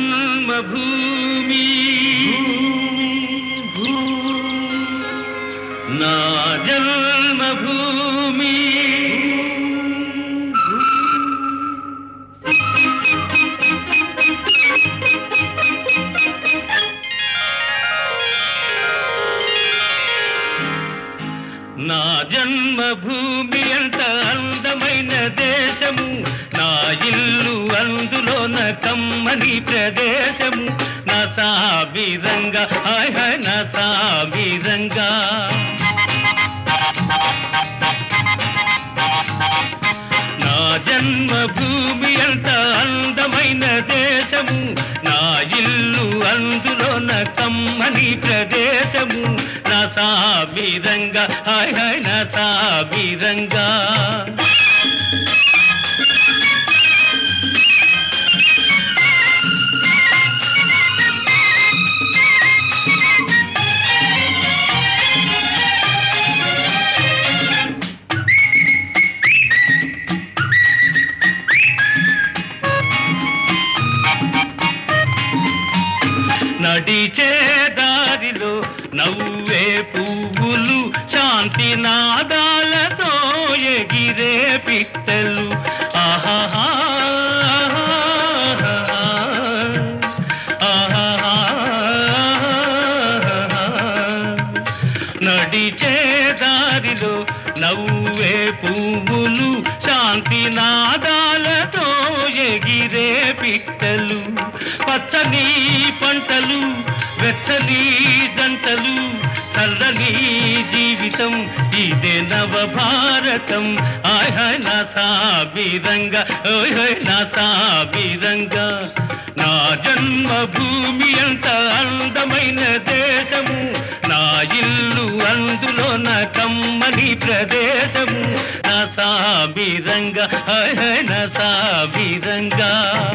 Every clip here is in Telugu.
జన్మభూమి నా జన్మభూమి నా జన్మభూమి అంత అందమైన దేశము నా ఇల్లు అందులోన కమ్మని ప్రదేశము నా సాబిరంగా హాయ్ హాయ్ నా సాబిరంగా నా జన్మభూమి అంత అందమైన దేశము నా ఇల్లు అందులోన కమ్మని ప్రదేశము నా సాబిరంగా హాయ్ హాయ్ నా సాబిరంగా నడిచే దారిలో నవ్వే పువ్వులు శాంతి నాదాలతో ఎగిరే పిట్టలు ఆహాహా నడిచే దారిలో నవ్వే పువ్వులు శాంతి నాదాలతో ఎగిరే పిట్టలు పచ్చని పంటలు వెచ్చని జంటలు చల్లని జీవితం ఇదే నవ భారతం ఆయ్ హాయ్ నా సాబిరంగా ఓయ్ హోయ్ నా సాబిరంగా నా జన్మభూమి అంత అందమైన దేశము నా ఇల్లు అందులోన కమ్మని ప్రదేశము నా సాబిరంగా హాయ్ హాయ్ నా సాబిరంగా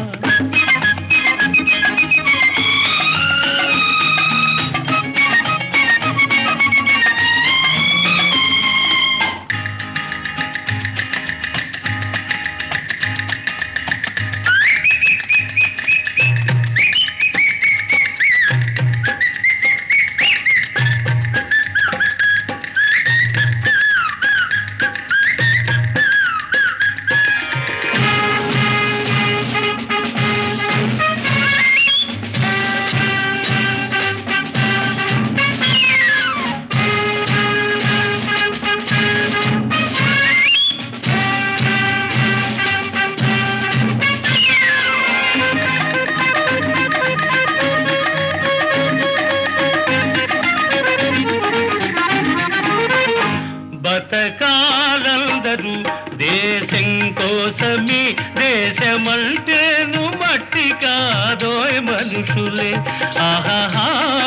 బతకాలందరూ దేశం కోసమే దేశమంటేను మట్టి కాదోయ్ మనుషులే ఆహాహా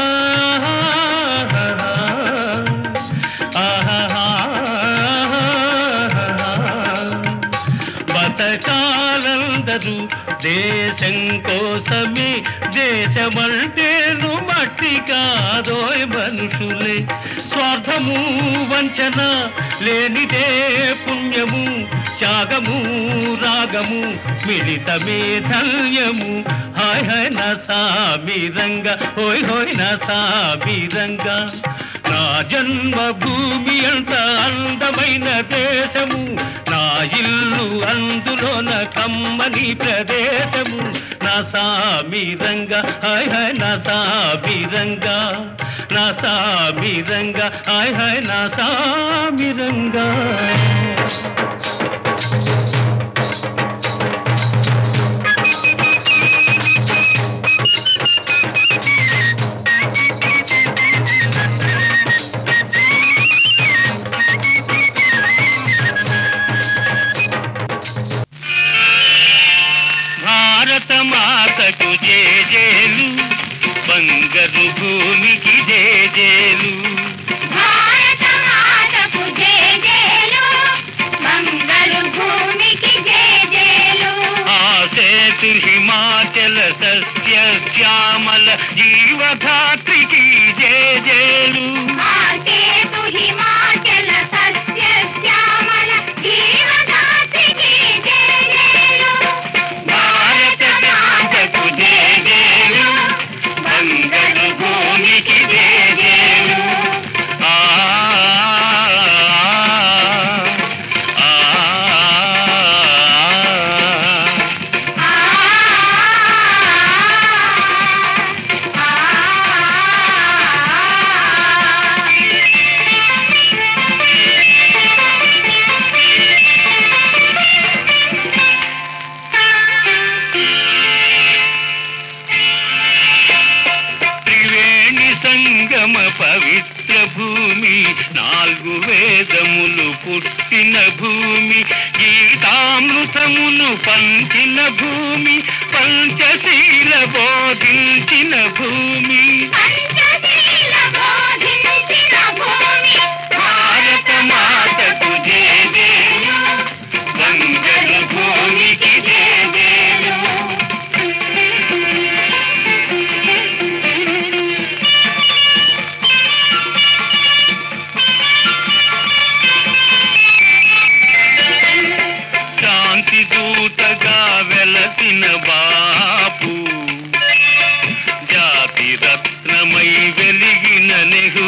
బతకాలందరూ దేశం కోసమే దేశమంటేను మట్టి కాదోయ్ మనుషులే స్వార్థము వంచన లేనిదే పుణ్యము త్యాగము రాగము మిళితమే ధన్యము హాయ్ హాయ్ నా సాబిరంగా హోయ్ హోయ్ నా సాబిరంగా నా జన్మభూమి అంత అందమైన దేశము నా ఇల్లు అందులోన కమ్మని ప్రదేశము నా సామిరంగా హాయ్ హాయ్ నా సామిరంగా నా సామిరంగా హాయ్ హాయ్ నా సామిరంగా భారత మాతకు జేజేలు బంగారు భూమికి జేజేలు భారత మాతకు జేజేలు మంగళ భూమికి జేజేలు ఆసేతు హిమాచల సస్య శ్యామల జీవధాత్రికి జేజేలు ఆసేతు హిమాచల సస్య శ్యామల జీవదాత్రికి జేజేలు భారత మాతకు జేజేలు గీతలు పుట్టిన భూమి గీతామృతమును పంచిన భూమి పంచశీల బోధించిన భూమి పంచశీల బోధించిన భూమి భారత మాతకు జేజేలు బంగరు భూమికి జేజేలు శాంతి దూతగా వెలసిన బాపు జాతి రత్నమై వెలిగిన నెహ్రూ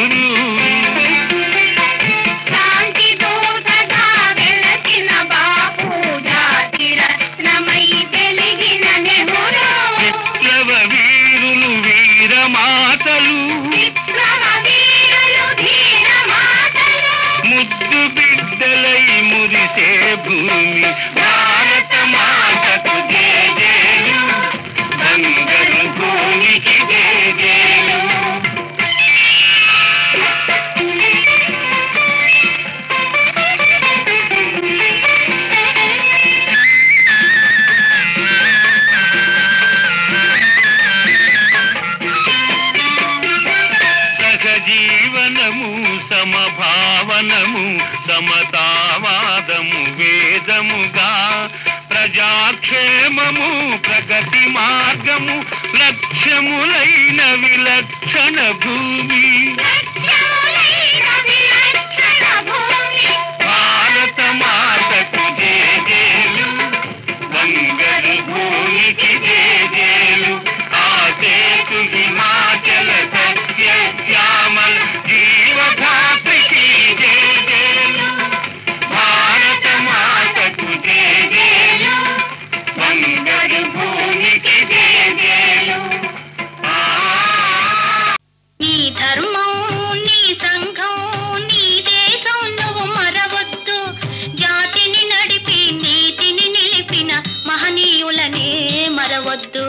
శాంతి దూతగా వెలసిన బాపు జాతి రత్నమై వెలిగిన నెహ్రూ విప్లవ వీరులు వీరమాతలు విప్లవ వీరులు ధీర మాతలు ముద్దు బిడ్డలై మురిసే భూమి భారత మాతకు జేజేలు బంగరు భూమికి జేజేలు సహజీవనము సమభావనము సమతావాదము వేదముగా ప్రజాక్షేమము ప్రగతి మార్గము లక్ష్యములైన విలక్షణ భూమి లక్ష్యములైన విలక్షణ భూమి భారత మాతకు జేజేలు బంగరు భూమికి జేజేలు ఆసేతు హిమాచల సత్య శ్యామల్ జీవధాత్రికి జేజేలు భారత మాతకు జేజేలు బంగరు భూమికి జేజేలు ఆ నీ ధర్మం నీ సంఘం నీ దేశం నువ్వు మరవద్దు జాతిని నడిపి నీతిని నిలిపిన మహనీయులనే మరవద్దు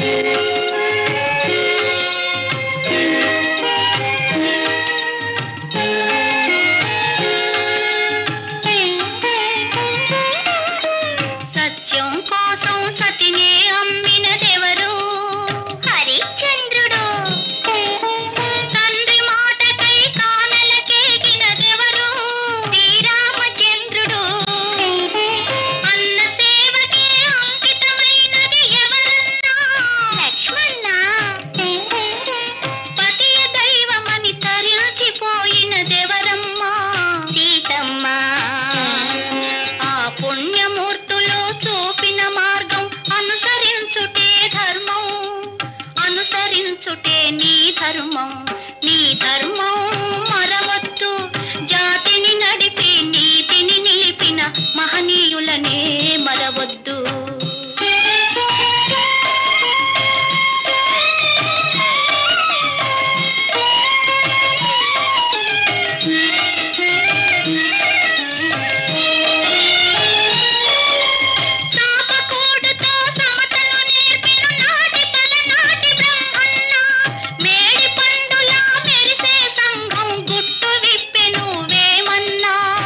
సత్యం కోసం సతినే అమ్మినదెవరు హరిశ్చంద్రుడు తండ్రి మాటకై కానలకేగినదెవరు శ్రీరామచంద్రుడు అన్న సేవకే అంకితమైనది ఎవరన్నా లక్ష్మణ పతియ దైవమని తరించిపోయినదెవరమ్మా సీతమ్మ ఆ పుణ్యమూర్తులు చూపిన మార్గం అనుసరించుటే ధర్మం అనుసరించుటే నీ ధర్మం నీ ధర్మం మరవద్దు జాతిని నడిపి నీతిని నిలిపిన మహనీయులనే మరవద్దు తాపకూడుతో సమతలు నేర్పెను నాటి పలనాటి బ్రహ్మన్న. మేడి పండులా మెరిసే సంఘం గుట్టు విప్పెను వేమన్నా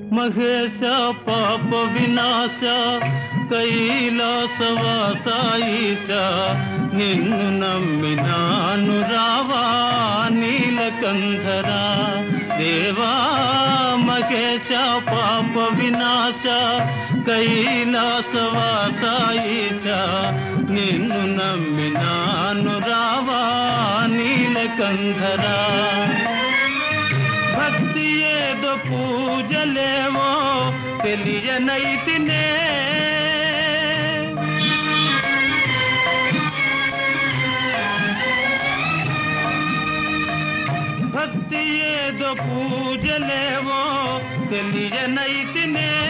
మహేశ పాప వినాశ కైలాసవాస ఈశ నిన్ను నమ్మినాను రావా నీలకంధరా దేవా మహేశ పాప వినాశ కైలాసవాస ఈశ నిన్ను నమ్మినాను రావా నీలకంధరా భక్తి ఏదో పూజలేవో తెలియనైతినే భక్తి ఏదో పూజలేవో తెలియనైతినే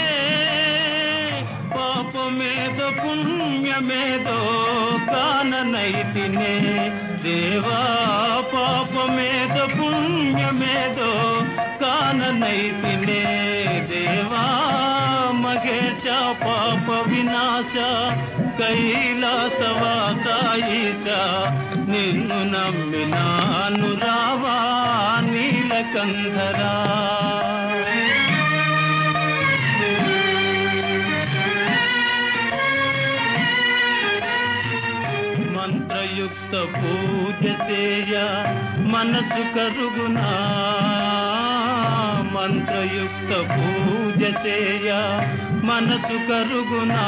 పాపమేదో పుణ్యమేదో కాననైతినే దేవా పాపమేదో పుణ్యమేదో కాననైతినే దేవా మహేశ పాప వినాశ కైలాసవాస ఈశ నిన్ను నమ్మినాను రావా నీలకంధరా మంత్రయుక్త పూజ చేయ మనసు కరుగునా మంత్రయుక్త పూజ చేయ మనసు కరుగునా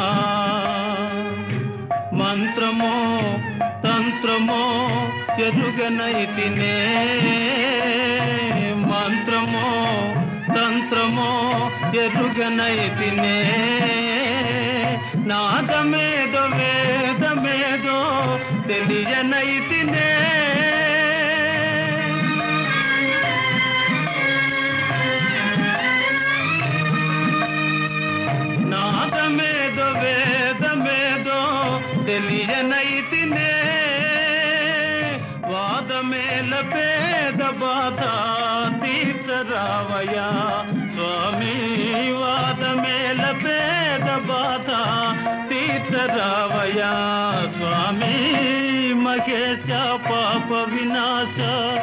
మంత్రమో తంత్రమో ఎరుగనైతినే మంత్రమో తంత్రమో ఎరుగనైతినే నాదమేదో వేదమేదో తెలియనైతినే నాదమేదో వేదమేదో తెలియనైతినే వాదమేల పేద బాధ తీర్చరావయ్యా స్వామి వాదమేల పేద బాధ తీర్చరావయ్యా స్వామి మహేశ పాప వినాశ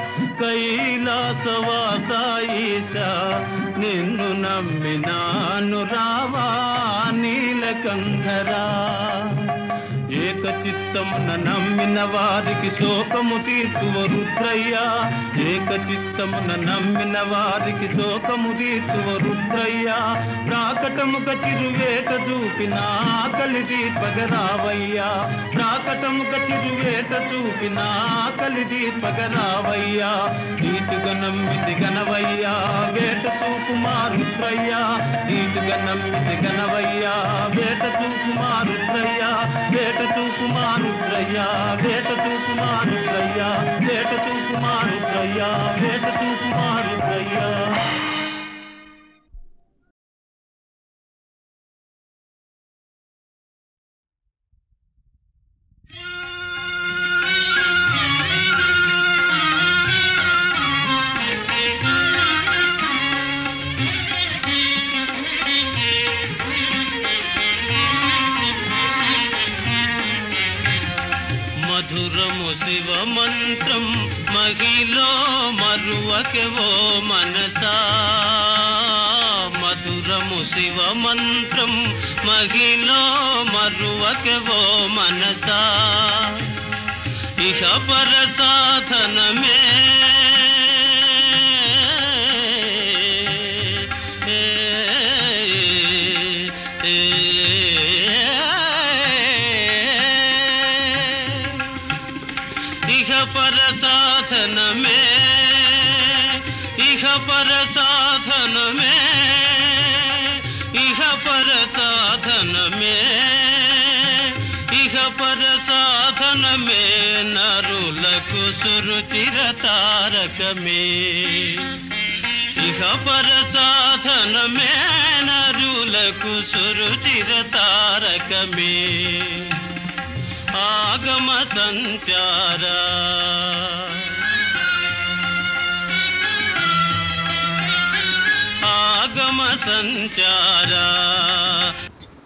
కైలాసవాస ఈశ నిన్ను నమ్మినాను రావా నీలకంధరా ఏక చిత్తమున నమ్మిన వారికి శోకము తీర్చువ రుద్రయ్య ఏక చిత్తమున నమ్మిన వారికి శోకము తీర్చువ రుద్రయ్య ప్రాకటముక చిరువేట చూపిన ఆకలి దీపగరావయ్యా ప్రాకటముక చిరువేట చూపిన ఆకలి దీపగరావయ్యా నీటుగా నమ్మితి గనవయ్యా వేట చూపు మారుద్రయ్యా నీటుగా నమ్మితి గనవయ్యా వేట చూపు మారుద్రయ్యా వేట చూపు మారుద్రయ్యా వేట చూపు మారుద్రయ్యా వేట చూపు మారుద్రయ్యా వేట చూపు మారుద్రయ్యా మధురము శివ మంత్రం మహిలో మరువకెవో మనసా మధురము శివ మంత్రం మహిలో మరువకెవో మనసా ఇహ పర సాధనమే ఇహ పర సాధనమే ఇహ పర సాధనమే ఇహ పర సాధనమే ఇహ పర సాధనమే నరులకు సురుచిర తారకమే ఇహ పర సాధనమే నరులకు సురుచిర తారకమే ఆగమ సంచార ఆగమ సంచార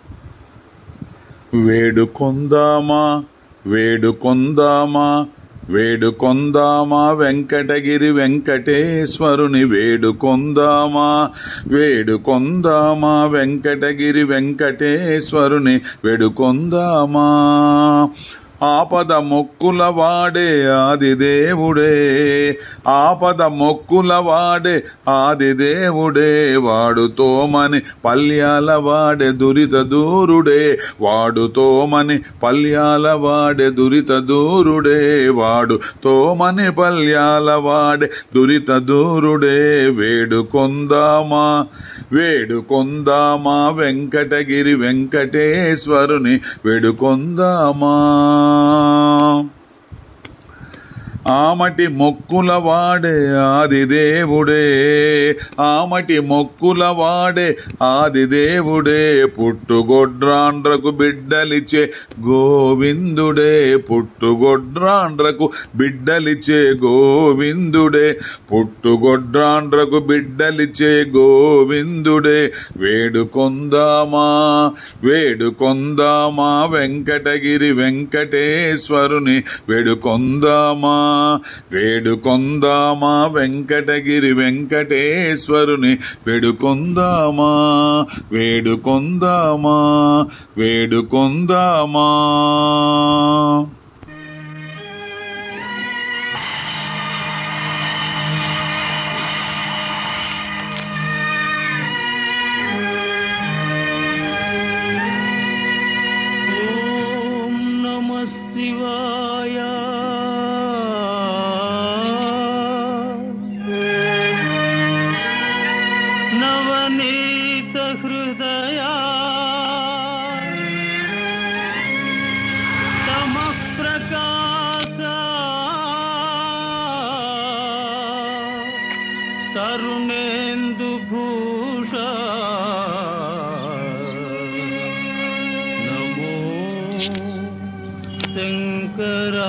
వేడుకొందామా వేడుకొందామా వేడుకొందామా వెంకటగిరి వెంకటేశ్వరుని వేడుకొందామా వేడుకొందామా వెంకటగిరి వెంకటేశ్వరుని వేడుకొందామా ఆపద మొక్కుల వాడే ఆదిదేవుడే ఆపద మొక్కుల వాడే ఆదిదేవుడే వాడుతోమని పల్యాల వాడే దురిత దూరుడే వాడుతోమని పల్యాల వాడే దురిత దూరుడే వాడు తోమని పల్యాల వాడే దురిత దూరుడే వేడుకొందామా వేడుకొందామా వెంకటగిరి వెంకటేశ్వరుని వేడుకొందామా ఆమటి మొక్కుల వాడే ఆదిదేవుడే ఆమటి మొక్కుల వాడే ఆదిదేవుడే పుట్టుగొడ్రాండ్రకు బిడ్డలిచ్చే గోవిందుడే పుట్టుగొడ్రాండ్రకు బిడ్డలిచ్చే గోవిందుడే పుట్టుగొడ్రాండ్రకు బిడ్డలిచ్చే గోవిందుడే వేడుకొందామా వేడుకొందామా వెంకటగిరి వెంకటేశ్వరుని వేడుకొందామా వేడుకొందామా వెంకటగిరి వెంకటేశ్వరుని వేడుకొందామా వేడుకొందామా వేడుకొందామా ఓం నమ శివాయ నవనీత హృదయా తమ ప్రకాశ తరుణేందు భూష నమో శంకరా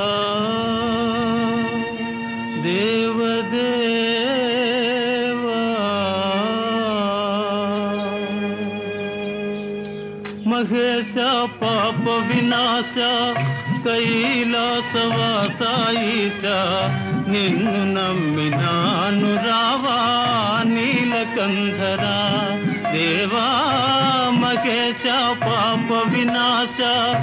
దేవదేవా మహేశ పాప వినాశ కైలాసవాసాయిచ నిన్ను నమ్మినాను రావా నీలకంధరా దేవా మహేశ పాప వినాశ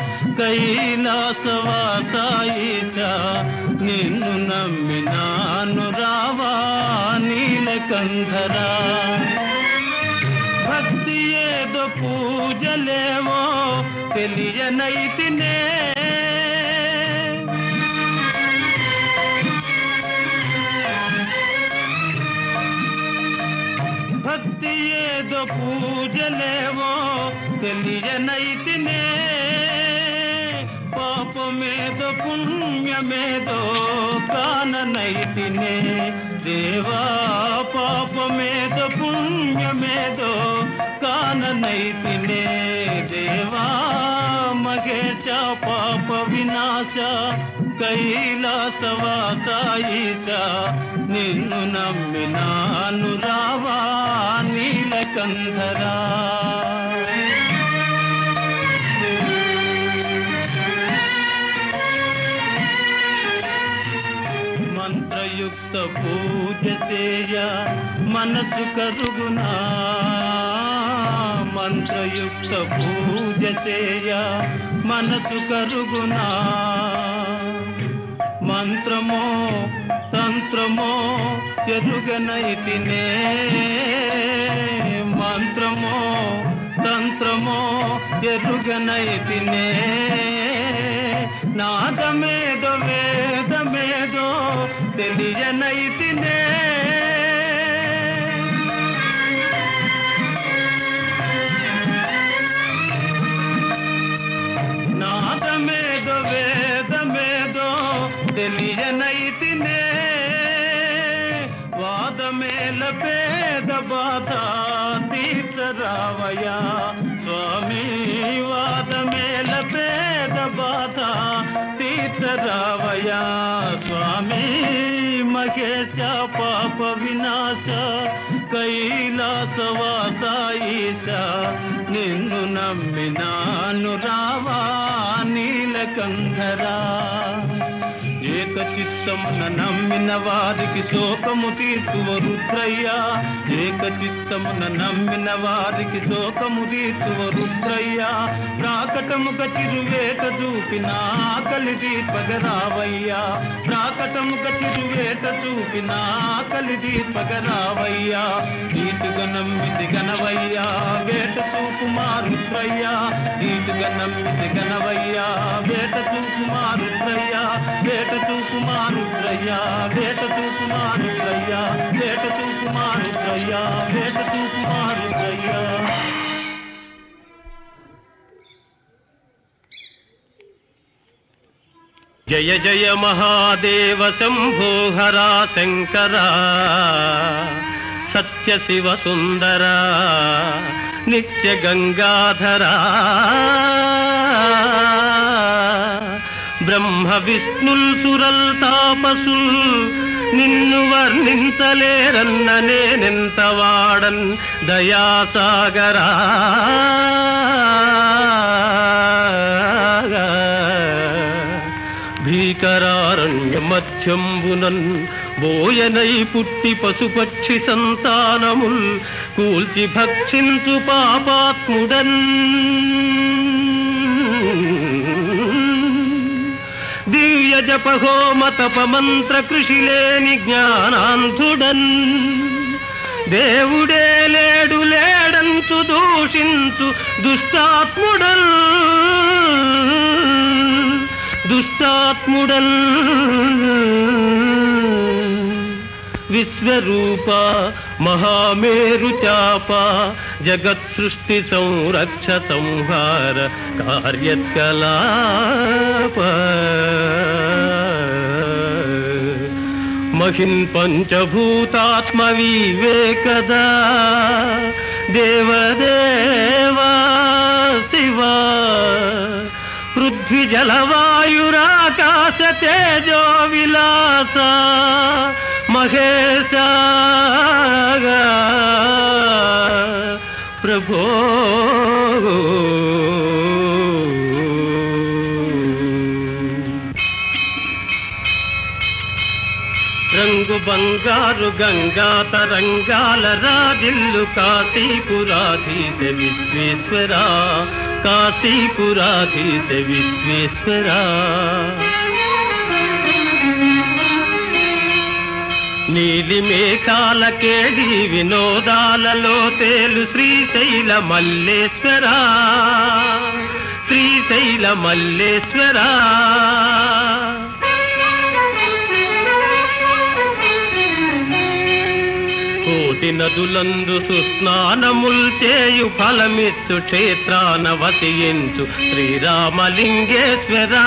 కైలాసవాసాయిచ నిన్ను నమ్మినాను రావా నీలకంధరా భక్తి ఏదో పూజలేవో తెలియనైతినే భక్తి ఏదో పూజలేవో తెలియనైతినే పాపమేదో పుణ్యమేదో కాననైతినే దేవా పాపమేదో పుణ్యమేదో కాననైతినే దేవా మగేశ పాప వినాశ కైలాసవాసాయిచ నిన్ను నమ్మినాను రావా నీలకంధరా మంత్రయుక్త పూజ చేయ మనసు కరుగునా మంత్రయుక్త పూజ చేయ మనసు కరుగునా మంత్రమో తంత్రమో ఎరుగనైతినే మంత్రమో తంత్రమో ఎరుగనైతినే నాదమేదో వేదమేదో తెలియనైతినే నాదమేదో వేదమేదో తెలియనైతినే వాదమేల పేద బాధ తీర్చరావయ్యా స్వామి వాదమేల పేద బాధ తీర్చరావయ్యా స్వామి మహేశ పాప వినాశ కైలాసవాసాయిష నిన్ను నమ్మినాను రావా నీలకంధరా ఏక చిత్తమున నమ్మిన వారికి శోకము తీర్చువ రుద్రయ్య ఏక చిత్తమున నమ్మిన వారికి శోకము తీర్చువ రుద్రయ్య ప్రాకటముక చిరువేట చూపిన ఆకలి దీపగరావయ్యా ప్రాకటముక చిరువేట చూపిన ఆకలి దీపగరావయ్యా నీటుగా నమ్మితి గనవయ్యా వేట చూపు మారుద్రయ్యా నీటుగా నమ్మితి గనవయ్యా వేట చూపు మారుద్రయ్యా వేట చూపు మారుద్రయ్యా వేట చూపు మారుద్రయ్యా వేట చూపు మారుద్రయ్యా వేట చూపు మారుద్రయ్యా జయ జయ మహాదేవ శంభో హరా శంకర సత్య శివ సుందర నిత్య గంగాధర బ్రహ్మ విష్ణుల్ సురల్ తాపసుల్ నిన్ను వర్ణించలేరన్న నేనెంత వాడన్ దయాసాగరా భీకరారణ్య మధ్యంబునన్ బోయనై పుట్టి పశుపక్షి సంతానముల్ కూల్చి భక్షించు పాపాత్ముడన్ దివ్య జపహోమ తపమంత్ర కృషి లేని జ్ఞానాంధుడన్ దేవుడే లేడు లేడంచు దూషించు దుష్టాత్ముడల్ దుష్టాత్ముడల్ విశ్వరూప మహామేరు చాప జగత్ సృష్టి సంరక్ష సంహార కార్యకలాప మహిన్ పంచభూతాత్మ వివేకదా దేవదేవా శివా పృథ్వీ జలవాయురాకాశ తేజో విలాస మహేశ ప్రభో రంగు బంగారు గంగా తరంగాల రాజిల్లు కాశీపురాధీశ విశ్వేశ్వర కాశీపురాధీశ విశ్వేశ్వర నీలి మేఘాల కేడి వినోదాలలో తేలు శ్రీశైల మల్లేశ్వర శ్రీశైల మల్లేశ్వర కోటి నదులందు సుస్నానముల్ చేయు ఫలమిచ్చు క్షేత్రాన వసియించు శ్రీరామలింగేశ్వర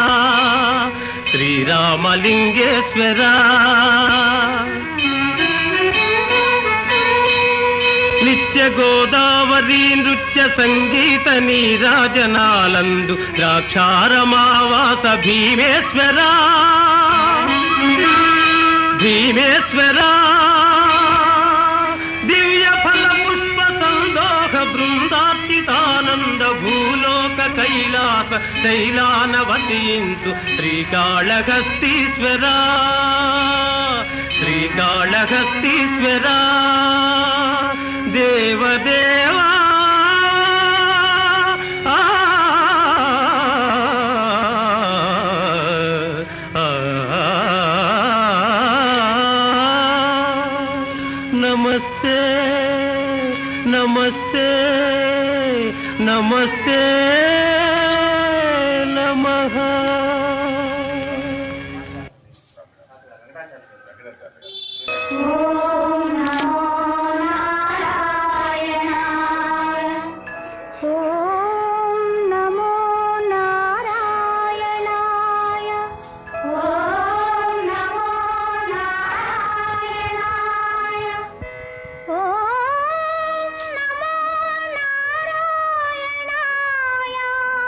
శ్రీరామలింగేశ్వర నిత్య గోదావరి నృత్య సంగీత నీరాజనాలందు ద్రాక్షారమావాస భీమేశ్వర భీమేశ్వర దివ్య ఫల పుష్ప సందోహ బృందార్చితానంద భూలోక కైలాస శైలాన వసించు శ్రీకాళహస్తీశ్వర శ్రీకాళహస్తీశ్వర దేవదేవా ఆ, ఆ, నమస్తే నమస్తే నమస్తే నమః ఓం నమో నారాయణాయ ఓం నమో నారాయణాయ ఓం నమో నారాయణాయ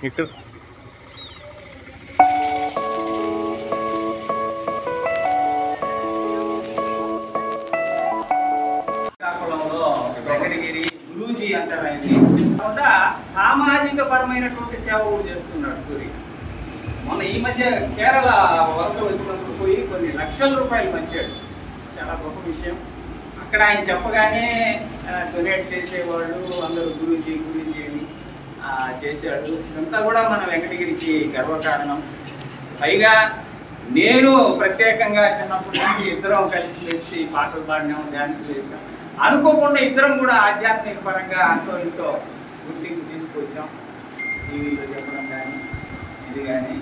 ఇక్కడ శ్రీకాకుళంలో వెంకటగిరి గురూజీ అంటారు ఆయన్ని కాకుండా సామాజిక పరమైనటువంటి సేవ కూడా చేస్తున్నాడు సూర్య మొన్న ఈ మధ్య కేరళ వరదలు వచ్చినప్పుడు పోయి కొన్ని లక్షల రూపాయలు పంచాడు చాలా గొప్ప విషయం అక్కడ ఆయన చెప్పగానే డొనేట్ చేసేవాళ్ళు అందరూ గురూజీ గురూజీ అని ఆ, చేశాడు ఇదంతా కూడా మన వెంకటగిరికి గర్వకారణం పైగా నేను ప్రత్యేకంగా చిన్నప్పటి నుంచి ఇద్దరం కలిసి వేసి పాటలు పాడినాం డ్యాన్సులు వేసాం అనుకోకుండా ఇద్దరం కూడా ఆధ్యాత్మిక పరంగా అంతో ఇంతో గుర్తింపు తీసుకొచ్చాం టీవీలో చెప్పడం కానీ ఇది కానీ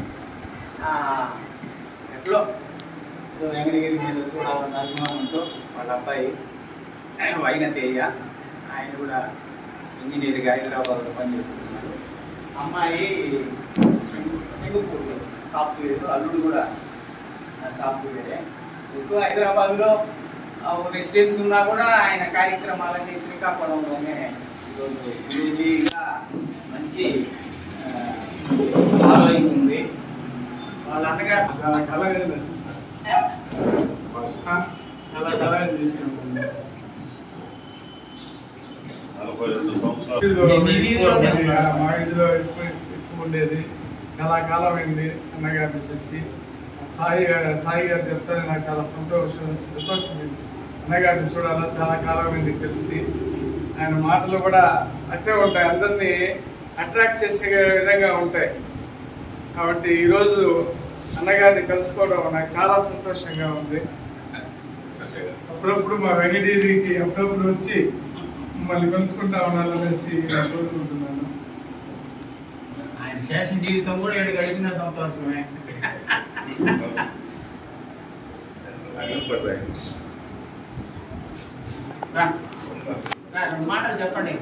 ఎట్లో ఏదో వెంకటగిరి మీద చూడాలన్న అభిమానంతో వాళ్ళ అబ్బాయి వైనతేయ ఆయన కూడా ఇంజనీర్గా హైదరాబాద్లో పనిచేస్తున్నారు అమ్మాయి సింగ- సింగపూర్లో సాఫ్ట్వేర్ అల్లుడు కూడా సాఫ్ట్వేరే ఎక్కువ హైదరాబాద్లో రెసిడెన్స్ ఉన్నా కూడా ఆయన కార్యక్రమాలన్నీ శ్రీకాకుళంలోనే ఈరోజు గురూజీగా మంచి ఫాలోయింగ్ ఉంది వాళ్ళ అన్నగారు చాలా కలగా చాలా కలగా తీసుకుంటుంది మీ వీధిలోనే ఉన్నారా? మా ఇంట్లో ఎక్కువ ఎక్కువ ఉండేది చాలా కాలం అయింది అన్నగారిని చూసి సాయి గారు సాయి గారు చెప్తానే నాకు చాలా సంతోషం సంతోషమైంది అన్నగారిని చూడాలా చాలా కాలం అయింది తెలిసి ఆయన మాటలు కూడా అట్టే ఉంటాయి అందరినీ అట్రాక్ట్ చేసే విధంగా ఉంటాయి కాబట్టి ఈరోజు అన్నగారిని కలుసుకోవడం నాకు చాలా సంతోషంగా ఉంది అప్పుడప్పుడు మా వెంకటగిరికి అప్పుడప్పుడు వచ్చి మమ్మల్ని కలుసుకుంటా ఉండాలనేసి కోరుకుంటున్నాను ఆయన శేష జీవితం కూడా ఏడు గడిచిన సంతోషమే రా. రా, రెండు మాటలు చెప్పండి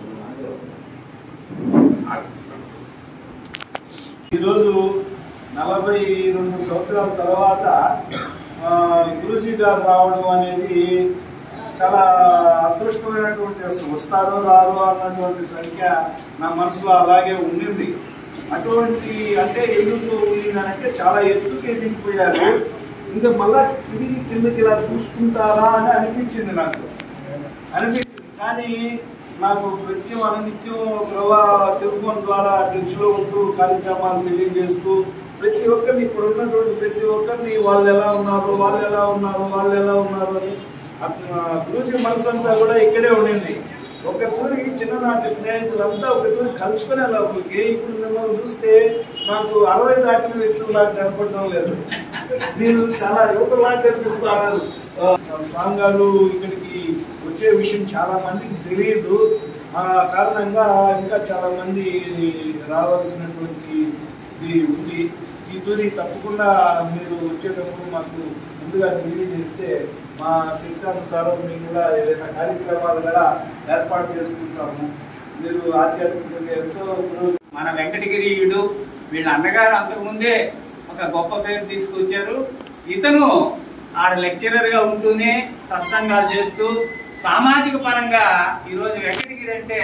ఈరోజు నలభై రెండు సంవత్సరాల తర్వాత ఆ, గురూజీ గారు రావడం అనేది చాలా అదృష్టమైనటువంటి విషయం. వస్తారో రారో అన్నటువంటి సంఖ్య నా మనసులో అలాగే ఉండింది అటువంటి అంటే ఎందుకు ఉండిందనంటే చాలా ఎత్తుకు ఎదిగిపోయారు ఇంకా మళ్ళా తిరిగి కిందకి ఇలా చూసుకుంటారా అని అనిపించింది నాకు అనిపించింది కానీ నాకు ప్రత్యం అనునిత్యం ప్రభా సెల్ ఫోన్ ద్వారా టచ్లో ఉంటూ కార్యక్రమాలు తెలియజేస్తూ ప్రతి ఒక్కరిని ఇప్పుడు ఉన్నటువంటి ప్రతి ఒక్కరిని వాళ్ళు ఎలా ఉన్నారు వాళ్ళు ఎలా ఉన్నారు వాళ్ళు ఎలా ఉన్నారు అని అట్లా గురూజీ మనసు అంతా కూడా ఇక్కడే ఉండింది ఒక తూరి చిన్ననాటి స్నేహితులంతా ఒక తూరి కలుసుకునే లోపలికి ఇప్పుడు మిమ్మల్ని చూస్తే నాకు అరవై దాటిన వ్యక్తులు నాకు కనపడడం లేదు మీరు చాలా యువకులాగా కనిపిస్తున్నారు ఆ, స్వామి గారు ఇక్కడికి వచ్చే విషయం చాలా మందికి తెలియదు ఆ కారణంగా ఇంకా చాలా మంది రావాల్సినటువంటి ఇది ఉంది ఈ తూరి తప్పకుండా మీరు వచ్చేటప్పుడు మాకు ముందుగా తెలియజేస్తే మా శక్తానుసారం మేము కూడా ఏదైనా కార్యక్రమాలు కూడా ఏర్పాటు చేసుకుంటాము మీరు ఆధ్యాత్మికంగా ఎంతో ఇప్పుడు మన వెంకటగిరియుడు వీళ్ళ అన్నగారు అంతకుముందే ఒక గొప్ప పేరు తీసుకొచ్చారు ఇతను ఆడ లెక్చరర్ గా ఉంటూనే సత్సంగాలు చేస్తూ సామాజిక పరంగా ఈరోజు వెంకటగిరి అంటే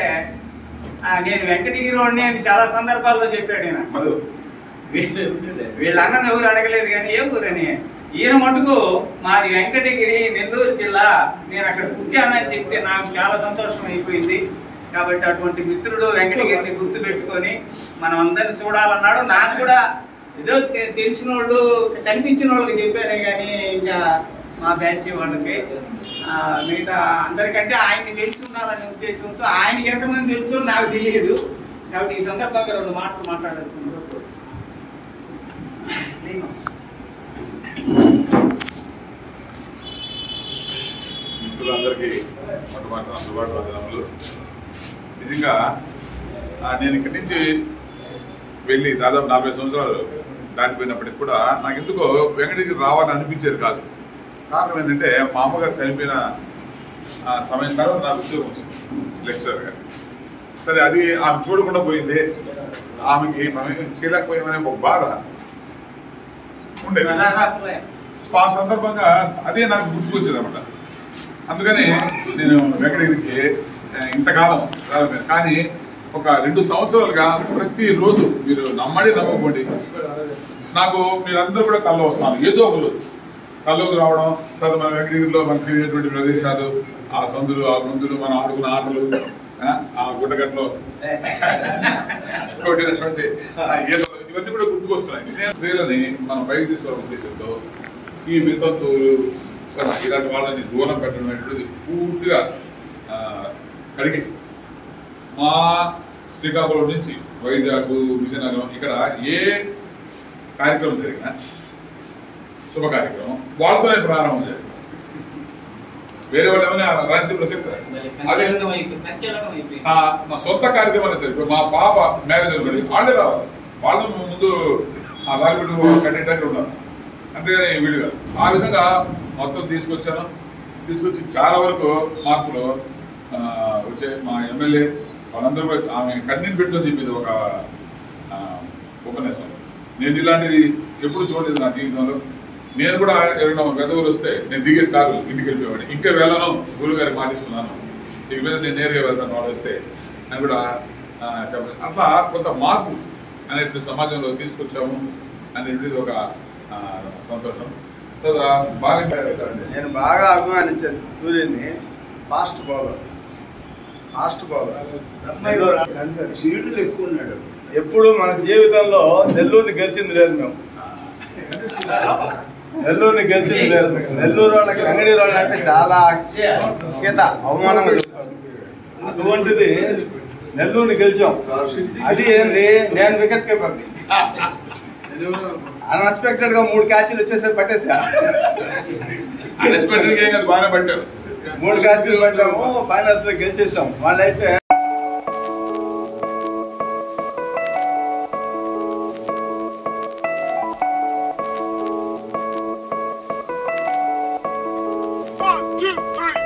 ఆ, నేను వెంకటగిరి వాడిని అని చాలా సందర్భాల్లో చెప్పాడు ఈయన మధు వీళ్ళు వీళ్ళ అన్నని ఎవరు అడగలేదు కానీ ఏ ఊరని ఈయన మటుకు మాది వెంకటగిరి నెల్లూరు జిల్లా నేను అక్కడ పుట్టానని చెప్తే నాకు చాలా సంతోషం అయిపోయింది కాబట్టి అటువంటి మిత్రుడు వెంకటగిరిని గుర్తు పెట్టుకొని మనం అందరిని చూడాలన్నాడు నాకు కూడా ఏదో తె- తెలిసిన వాళ్ళు కనిపించిన వాళ్ళకి చెప్పానే కానీ ఇంకా మా బ్యాచ్ వాళ్ళకి ఆ, మిగతా అందరికంటే ఆయన్ని తెలిసి ఉండాలనే ఉద్దేశంతో ఆయనకి ఎంతమంది తెలుసు నాకు తెలియదు కాబట్టి ఈ సందర్భంగా రెండు మాటలు మాట్లాడాల్సింది నేను మిత్రులందరికీ మొట్టమొదటి అందుబాటులో దినములు నిజంగా ఆ, నేను ఇక్కడి నుంచి వెళ్ళి దాదాపు నలభై సంవత్సరాలు దాటిపోయినప్పటికి కూడా నాకు ఎందుకో వెంకటగిరి రావాలని అనిపించేది కాదు కారణం ఏంటంటే మా అమ్మగారు చనిపోయిన ఆ, సమయం తర్వాత నాకు ఉద్యోగం వచ్చింది లెక్చరర్గా సరే అది ఆమె చూడకుండా పోయింది ఆమెకి మనం ఏం చేయలేకపోయామనే ఒక బాధ ఉండేది రా, రా, పోయ్. సో ఆ సందర్భంగా అదే నాకు గుర్తుకొచ్చేది అనమాట అందుకని నేను వెంకటగిరికి ఆ, ఇంతకాలం రాలేదు. కానీ ఒక రెండు సంవత్సరాలుగా ప్రతి రోజు మీరు నమ్మడి నమ్మకండి నాకు మీరందరూ కూడా కళ్ళు వస్తాను ఏదో ఒక రోజు కళ్ళలోకి రావడం తర్వాత మన వెంకటగిరిలో మనకు తిరిగేటువంటి ప్రదేశాలు ఆ సందులు ఆ గుందులు మనం ఆడుకున్న ఆటలు ఆ, ఆ గుడ్డగట్లో కొట్టినటువంటి ఆ ఈతలు ఇవన్నీ కూడా గుర్తుకొస్తున్నాయి స్త్రీలని మనం పైకి తీసుకోవాలని ఉద్దేశంతో ఈ వితంతువులు కదా, ఇలాంటి వాళ్ళని దూరం పెట్టడం అనేటువంటిది పూర్తిగా ఆ, కడిగేసి మా శ్రీకాకుళం నుంచి వైజాగ్ విజయనగరం ఇక్కడ ఏ కార్యక్రమం జరిగినా శుభ కార్యక్రమం వాళ్ళతోనే ప్రారంభం చేస్తాం వేరే వాళ్ళు ఏమైనా రాజ్యంలో చెప్తారు అదే సంచలనం అయిపోయింది సంచలనం అయిపోయింది ఆ, మా సొంత కార్యక్రమాలు సరే ఇప్పుడు మా పాప మ్యారేజ్ అనుకోండి వాళ్ళే రావాలి వాళ్ళు ముందు ఆ దారిపెట్టు కట్టేటట్టు ఉన్నారు అంతేగాని వీడిగా ఆ విధంగా మొత్తం తీసుకొచ్చాను తీసుకొచ్చి చాలా వరకు మార్పులు ఆ, వచ్చాయి మా ఎమ్మెల్యే వాళ్ళందరూ కూడా ఆమె కన్నీళ్ళు పెట్టుకొని చెప్పింది ఒక ఆ, ఉపన్యాసం నేను ఇలాంటిది ఎప్పుడు చూడలేదు నా జీవితంలో నేను కూడా ఎవరైనా గదవులు వస్తే నేను దిగేసి కారు ఇంటికి వెళ్ళిపోయాడు ఇంకా వెళ్ళను గురువు గారికి మాటిస్తున్నాను ఇక మీద నేను నేరుగా వెళ్తాను వాళ్ళు వస్తే అని కూడా ఆ, చెప్పాలి అట్లా కొంత మార్పు అనేటువంటి సమాజంలో తీసుకొచ్చాము అనేటువంటిది ఒక ఆ, సంతోషం తర్వాత బాగా నేను బాగా అభిమానించాను సూర్యుని ఫాస్ట్ బౌలర్ ఫాస్ట్ బౌలర్ సీట్లు ఎక్కువ ఉన్నాడు ఎప్పుడు మన జీవితంలో నెల్లూరుని గెలిచింది లేదు మేము నెల్లూరుని గెలిచింది లేదు నెల్లూరు వాళ్ళకి వెంగడి వాళ్ళు అంటే చాలా గీత అవమానంగా చూస్తారు అటువంటిది నెల్లూరుని గెలిచాం అది ఏంది నేను వికెట్ కీపర్ అన్ఎక్స్పెక్టెడ్ గా మూడు క్యాచ్లు వచ్చేసి పట్టేసా అన్ఎక్స్పెక్టెడ్ గా అది బాగానే పట్టారు మూడు క్యాచ్లు పట్టాము ఫైనల్స్ లో గెలిచేసాం వాళ్ళైతే One, two, three.